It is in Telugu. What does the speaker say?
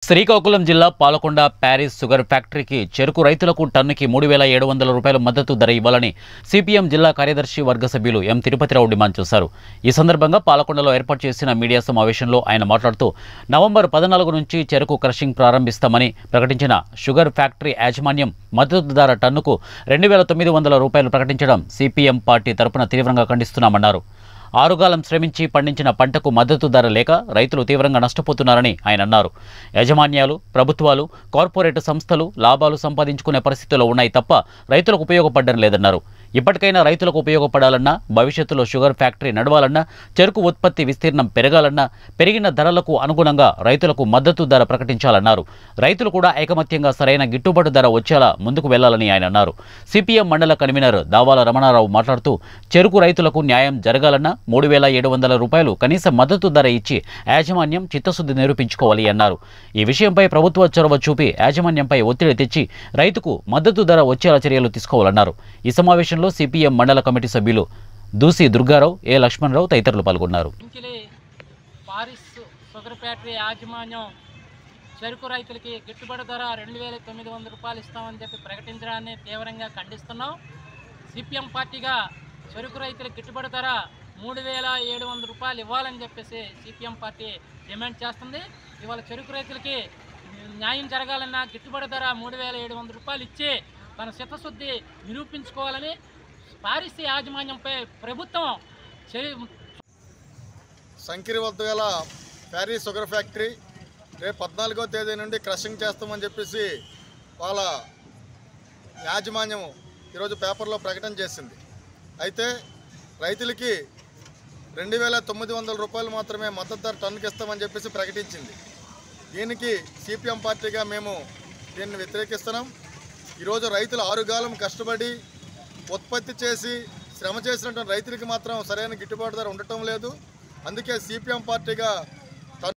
శ్రీకాకుళం జిల్లా పాలకొండ ప్యారిస్ షుగర్ ఫ్యాక్టరీకి చెరుకు రైతులకు టన్నుకి మూడు వేల ఏడు వందల రూపాయల మద్దతు ధర ఇవ్వాలని సిపిఎం జిల్లా కార్యదర్శి వర్గ సభ్యులు ఎం తిరుపతిరావు డిమాండ్ చేశారు ఈ సందర్భంగా పాలకొండలో ఏర్పాటు చేసిన మీడియా సమావేశంలో ఆయన మాట్లాడుతూ నవంబర్ పద్నాలుగు నుంచి చెరుకు క్రషింగ్ ప్రారంభిస్తామని ప్రకటించిన షుగర్ ఫ్యాక్టరీ యాజమాన్యం మద్దతు ధర టన్నుకు రెండు వేల తొమ్మిది వందల రూపాయలు ప్రకటించడం సిపిఎం పార్టీ తరపున తీవ్రంగా ఖండిస్తున్నామన్నారు ఆరుగాలం శ్రమించి పండించిన పంటకు మద్దతు ధర లేక రైతులు తీవ్రంగా నష్టపోతున్నారని ఆయన అన్నారు యాజమాన్యాలు ప్రభుత్వాలు కార్పొరేట్ సంస్థలు లాభాలు సంపాదించుకునే పరిస్థితుల్లో ఉన్నాయి తప్ప రైతులకు ఉపయోగపడడం లేదన్నారు ఇప్పటికైనా రైతులకు ఉపయోగపడాలన్నా భవిష్యత్తులో షుగర్ ఫ్యాక్టరీ నడవాలన్నా చెరుకు ఉత్పత్తి విస్తీర్ణం పెరగాలన్నా పెరిగిన ధరలకు అనుగుణంగా రైతులకు మద్దతు ధర ప్రకటించాలన్నారు రైతులు కూడా ఐకమత్యంగా సరైన గిట్టుబాటు ధర వచ్చేలా ముందుకు వెళ్లాలని ఆయన అన్నారు సిపిఎం మండల కన్వీనర్ దావాల రమణారావు మాట్లాడుతూ చెరుకు రైతులకు న్యాయం జరగాలన్నా మూడు వేల ఏడు వందల రూపాయలు కనీస మద్దతు ధర ఇచ్చి యాజమాన్యం చిత్తశుద్ధి నిరూపించుకోవాలి అన్నారు ఈ విషయంపై ప్రభుత్వ చొరవ చూపి యాజమాన్యంపై ఒత్తిడి తెచ్చి రైతుకు మద్దతు ధర వచ్చేలా చర్యలు తీసుకోవాలన్నారు ఈ సమావేశంలో సిపిఎం మండల కమిటీ సభ్యులు దూసి దుర్గారావు ఏ లక్ష్మణరావు తదితరులు పాల్గొన్నారు ఇంకిలి పారిస్ షుగర్ ఫ్యాక్టరీ యాజమాన్యం చెరుకు రైతులకి గిట్టుబాటు ధర రెండు వేల తొమ్మిది వందల రూపాయలు ఇస్తామని చెప్పి ప్రకటించడాన్ని తీవ్రంగా ఖండిస్తున్నాం సిపిఎం పార్టీగా చెరుకు రైతులకు గిట్టుబాటు ధర మూడు వేల ఏడు వందల రూపాయలు ఇవ్వాలని చెప్పేసి సిపిఎం పార్టీ డిమాండ్ చేస్తుంది ఇవాళ చెరుకు రైతులకి న్యాయం జరగాలన్నా గిట్టుబాటు ధర మూడు వేల ఏడు వందల రూపాయలు ఇచ్చి తన చిత్తశుద్ధి నిరూపించుకోవాలని పారిస్ యాజమాన్యంపై ప్రభుత్వం చర్య సంకిరి వద్ద గల ప్యారిస్ షుగర్ ఫ్యాక్టరీ రేపు పద్నాలుగో తేదీ నుండి క్రషింగ్ చేస్తామని చెప్పేసి వాళ్ళ యాజమాన్యం ఈరోజు పేపర్లో ప్రకటన చేసింది అయితే రైతులకి రెండు వేల తొమ్మిది వందల రూపాయలు మాత్రమే మద్దతు ధర టన్నుకి ఇస్తామని చెప్పేసి ప్రకటించింది దీనికి సిపిఎం పార్టీగా మేము దీన్ని వ్యతిరేకిస్తున్నాం ఈరోజు రైతులు ఆరుగాలం కష్టపడి ఉత్పత్తి చేసి శ్రమ చేసినటువంటి రైతులకి మాత్రం సరైన గిట్టుబాటు ధర ఉండటం లేదు అందుకే సిపిఎం పార్టీగా